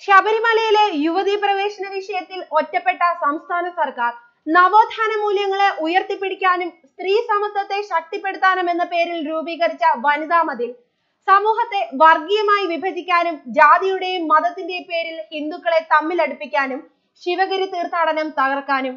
ശബരിമലയിലെ യുവതീ പ്രവേശന വിഷയത്തിൽ ഒറ്റപ്പെട്ട സംസ്ഥാന സർക്കാർ നവോത്ഥാന മൂല്യങ്ങളെ ഉയർത്തിപ്പിടിക്കാനും സ്ത്രീ സമത്വത്തെ ശക്തിപ്പെടുത്താനും എന്ന പേരിൽ രൂപീകരിച്ച വനിതാ മതിൽ സമൂഹത്തെ വർഗീയമായി വിഭജിക്കാനും ജാതിയുടെയും മതത്തിന്റെയും പേരിൽ ഹിന്ദുക്കളെ തമ്മിലടുപ്പിക്കാനും ശിവഗിരി തീർത്ഥാടനം തകർക്കാനും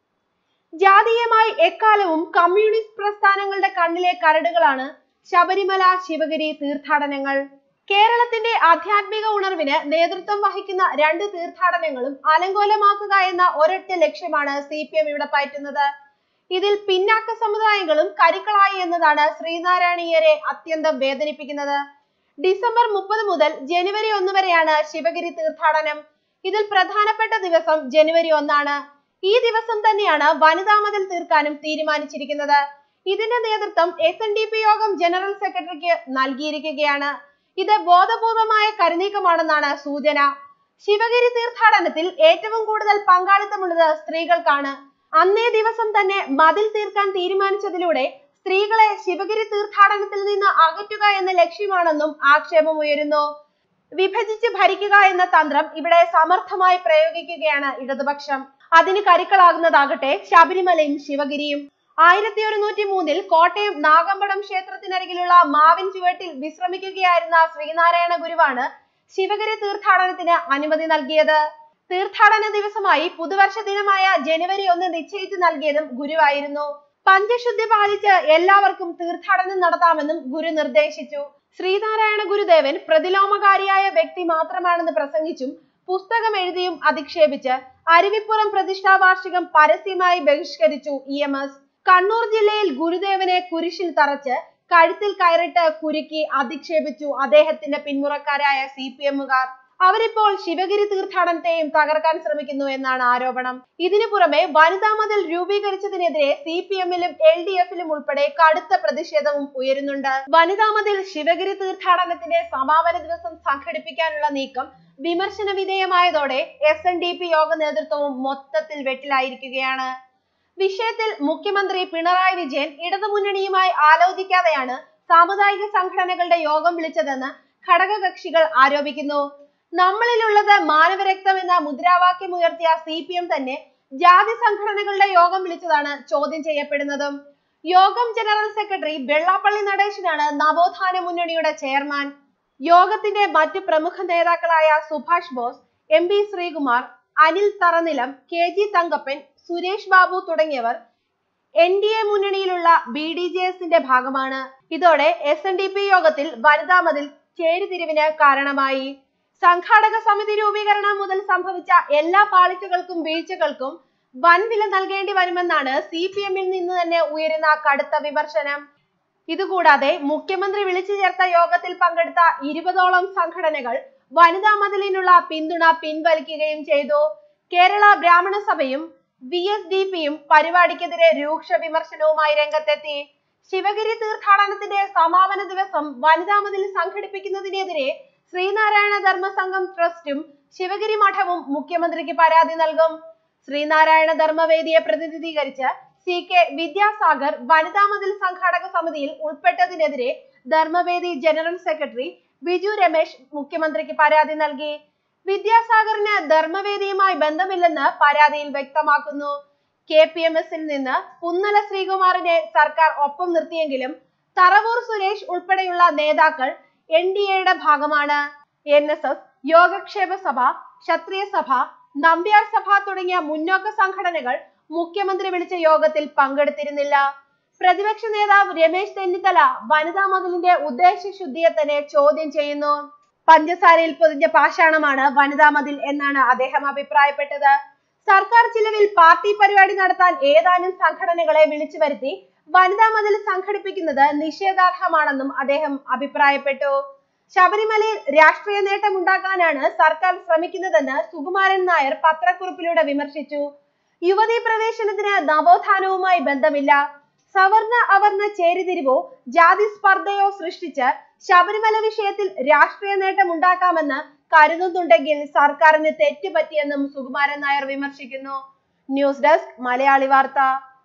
ജാതീയമായി എക്കാലവും കമ്മ്യൂണിസ്റ്റ് പ്രസ്ഥാനങ്ങളുടെ കണ്ണിലെ കരടുകളാണ് ശബരിമല ശിവഗിരി തീർത്ഥാടനങ്ങൾ കേരളത്തിന്റെ ആധ്യാത്മിക ഉണർവിന് നേതൃത്വം വഹിക്കുന്ന രണ്ട് തീർത്ഥാടനങ്ങളും അലങ്കോലമാക്കുക എന്ന ഒരൊറ്റ ലക്ഷ്യമാണ് സി പി എം ഇവിടെ പയറ്റുന്നത് ഇതിൽ പിന്നാക്ക സമുദായങ്ങളും കരുക്കളായി എന്നതാണ് ശ്രീനാരായണീയരെ അത്യന്തം വേദനിപ്പിക്കുന്നത് ഡിസംബർ മുപ്പത് മുതൽ ജനുവരി ഒന്ന് വരെയാണ് ശിവഗിരി തീർത്ഥാടനം ഇതിൽ പ്രധാനപ്പെട്ട ദിവസം ജനുവരി ഒന്നാണ് ഈ ദിവസം തന്നെയാണ് വനിതാ മതിൽ തീർക്കാനും തീരുമാനിച്ചിരിക്കുന്നത് ഇതിന്റെ നേതൃത്വം എസ് എൻ ഡി പി യോഗം ജനറൽ സെക്രട്ടറിക്ക് നൽകിയിരിക്കുകയാണ് ഇത് ബോധപൂർവമായ കരുനീക്കമാണെന്നാണ് സൂചന ശിവഗിരി തീർത്ഥാടനത്തിൽ ഏറ്റവും കൂടുതൽ പങ്കാളിത്തമുള്ളത് സ്ത്രീകൾക്കാണ് അന്നേ ദിവസം തന്നെ മതിൽ തീർക്കാൻ തീരുമാനിച്ചതിലൂടെ സ്ത്രീകളെ ശിവഗിരി തീർത്ഥാടനത്തിൽ നിന്ന് അകറ്റുക എന്ന ലക്ഷ്യമാണെന്നും ആക്ഷേപം ഉയരുന്നു വിഭജിച്ച് ഭരിക്കുക എന്ന തന്ത്രം ഇവിടെ സമർത്ഥമായി പ്രയോഗിക്കുകയാണ് ഇടതുപക്ഷം അതിന് കരുക്കളാകുന്നതാകട്ടെ ശബരിമലയും ശിവഗിരിയും ആയിരത്തി ഒരുന്നൂറ്റി മൂന്നിൽ കോട്ടയം നാഗമ്പടം ക്ഷേത്രത്തിനരികിലുള്ള മാവിൻ ചുവട്ടിൽ വിശ്രമിക്കുകയായിരുന്ന ശ്രീനാരായണ ഗുരുവാണ് ശിവഗിരി തീർത്ഥാടനത്തിന് അനുമതി നൽകിയത് തീർത്ഥാടന ദിവസമായി പുതുവർഷ ദിനമായ ജനുവരി ഒന്ന് നിശ്ചയിച്ചു നൽകിയതും ഗുരുവായിരുന്നു പഞ്ചശുദ്ധി പാലിച്ച് എല്ലാവർക്കും തീർത്ഥാടനം നടത്താമെന്നും ഗുരു നിർദ്ദേശിച്ചു ശ്രീനാരായണ ഗുരുദേവൻ പ്രതിലോമകാരിയായ വ്യക്തി മാത്രമാണെന്ന് പ്രസംഗിച്ചും പുസ്തകം എഴുതിയും അധിക്ഷേപിച്ച് അരുവിപ്പുറം പ്രതിഷ്ഠാ വാർഷികം പരസ്യമായി ബഹിഷ്കരിച്ചു ഇ എം എസ് കണ്ണൂർ ജില്ലയിൽ ഗുരുദേവനെ കുരിശിൽ തറച്ച് കഴുത്തിൽ കയറിട്ട് കുരുക്കി അധിക്ഷേപിച്ചു അദ്ദേഹത്തിന്റെ പിന്മുറക്കാരായ സി പി എമ്മുകാർ അവരിപ്പോൾ ശിവഗിരി തീർത്ഥാടനത്തെയും തകർക്കാൻ ശ്രമിക്കുന്നു എന്നാണ് ആരോപണം ഇതിനു പുറമെ വനിതാ മതിൽ രൂപീകരിച്ചതിനെതിരെ സി പി എമ്മിലും എൽ ഡി എഫിലും ഉൾപ്പെടെ കടുത്ത പ്രതിഷേധവും ഉയരുന്നുണ്ട് വനിതാ മതിൽ ശിവഗിരി തീർത്ഥാടനത്തിന്റെ സമാപന ദിവസം സംഘടിപ്പിക്കാനുള്ള നീക്കം വിമർശന വിധേയമായതോടെ എസ് എൻ ഡി പി യോഗ നേതൃത്വവും മൊത്തത്തിൽ വെട്ടിലായിരിക്കുകയാണ് വിഷയത്തിൽ മുഖ്യമന്ത്രി പിണറായി വിജയൻ ഇടതുമുന്നണിയുമായി ആലോചിക്കാതെയാണ് സാമുദായിക സംഘടനകളുടെ യോഗം വിളിച്ചതെന്ന് ഘടകകക്ഷികൾ ആരോപിക്കുന്നു നമ്മളിലുള്ളത് മാനവരക്തം എന്ന മുദ്രാവാക്യം ഉയർത്തിയ സി പി എം തന്നെ ജാതി സംഘടനകളുടെ യോഗം വിളിച്ചതാണ് ചോദ്യം ചെയ്യപ്പെടുന്നതും യോഗം ജനറൽ സെക്രട്ടറി വെള്ളാപ്പള്ളി നടേശനാണ് നവോത്ഥാന മുന്നണിയുടെ ചെയർമാൻ യോഗത്തിന്റെ മറ്റ് പ്രമുഖ നേതാക്കളായ Subhash Bose M P Sreekumar Anil Tharanilam K G Thankappan Suresh Babu തുടങ്ങിയവർ എൻ ഡി എ മുന്നണിയിലുള്ള ബി ഡി ജെ എസിന്റെ ഭാഗമാണ് ഇതോടെ എസ് എൻ ഡി പി യോഗത്തിൽ വനിതാ മതിൽ ചേരിതിരിവിന് കാരണമായി സംഘാടക സമിതി രൂപീകരണം മുതൽ സംഭവിച്ച എല്ലാ പാളിച്ചകൾക്കും വീഴ്ചകൾക്കും വൻ വില നൽകേണ്ടി വരുമെന്നാണ് സി പി എമ്മിൽ നിന്ന് തന്നെ ഉയരുന്ന കടുത്ത വിമർശനം ഇതുകൂടാതെ മുഖ്യമന്ത്രി വിളിച്ചു ചേർത്ത യോഗത്തിൽ പങ്കെടുത്ത ഇരുപതോളം സംഘടനകൾ വനിതാ മതിലിനുള്ള പിന്തുണ പിൻവലിക്കുകയും ചെയ്തു കേരള ബ്രാഹ്മണ സഭയും വി എസ് ഡി പിയും പരിപാടിക്കെതിരെ രൂക്ഷ വിമർശനവുമായി രംഗത്തെത്തി ശിവഗിരി തീർത്ഥാടനത്തിന്റെ സമാപന ദിവസം വനിതാ മതിൽ സംഘടിപ്പിക്കുന്നതിനെതിരെ ശ്രീനാരായണ ധർമ്മസംഘം ട്രസ്റ്റും ശിവഗിരി മഠവും മുഖ്യമന്ത്രിക്ക് പരാതി നൽകും ശ്രീനാരായണ ധർമ്മവേദിയെ പ്രതിനിധീകരിച്ച് സി കെ വിദ്യാസാഗർ വനിതാ മതിൽ സംഘാടക സമിതിയിൽ ഉൾപ്പെട്ടതിനെതിരെ ധർമ്മവേദി ജനറൽ സെക്രട്ടറി ബിജു രമേശ് മുഖ്യമന്ത്രിക്ക് പരാതി നൽകി വിദ്യാസാഗറിന് ധർമ്മവേദിയുമായി ബന്ധമില്ലെന്ന് പരാതിയിൽ വ്യക്തമാക്കുന്നു കെ പി എം എസിൽ നിന്ന് പുന്നല ശ്രീകുമാറിനെ സർക്കാർ ഒപ്പം നിർത്തിയെങ്കിലും തറവൂർ സുരേഷ് ഉൾപ്പെടെയുള്ള നേതാക്കൾ എൻ ഡി എയുടെ ഭാഗമാണ് എൻ എസ് എസ് യോഗക്ഷേമ സഭ ക്ഷത്രിയ സഭ നമ്പ്യാർ സഭ തുടങ്ങിയ മുന്നോക്ക സംഘടനകൾ മുഖ്യമന്ത്രി വിളിച്ച യോഗത്തിൽ പങ്കെടുത്തിരുന്നില്ല പ്രതിപക്ഷ നേതാവ് രമേശ് ചെന്നിത്തല വനിതാ മതിലിന്റെ ഉദ്ദേശശുദ്ധിയെ തന്നെ ചോദ്യം ചെയ്യുന്നു പഞ്ചസാരയിൽ പൊതിഞ്ഞ പാഷാണമാണ് വനിതാ മതിൽ എന്നാണ് അദ്ദേഹം അഭിപ്രായപ്പെട്ടത് സർക്കാർ ചിലവിൽ പാർട്ടി പരിപാടി നടത്താൻ ഏതാനും സംഘടനകളെ വിളിച്ചു വരുത്തി വനിതാ മതിൽ സംഘടിപ്പിക്കുന്നത് നിഷേധാർഹമാണെന്നും അദ്ദേഹം അഭിപ്രായപ്പെട്ടു ശബരിമലയിൽ രാഷ്ട്രീയ നേട്ടമുണ്ടാക്കാനാണ് സർക്കാർ ശ്രമിക്കുന്നതെന്ന് സുകുമാരൻ നായർ പത്രക്കുറിപ്പിലൂടെ വിമർശിച്ചു യുവതീ പ്രവേശനത്തിന് നവോത്ഥാനവുമായി ബന്ധമില്ല സവർണ അവർണ ചേരിതിരിവോ ജാതി സ്പർദ്ധയോ സൃഷ്ടിച്ച് ശബരിമല വിഷയത്തിൽ രാഷ്ട്രീയ നേട്ടം ഉണ്ടാക്കാമെന്ന് കരുതുന്നുണ്ടെങ്കിൽ സർക്കാരിന് തെറ്റുപറ്റിയെന്നും സുകുമാരൻ നായർ വിമർശിക്കുന്നു ന്യൂസ് ഡെസ്ക് മലയാളി വാർത്ത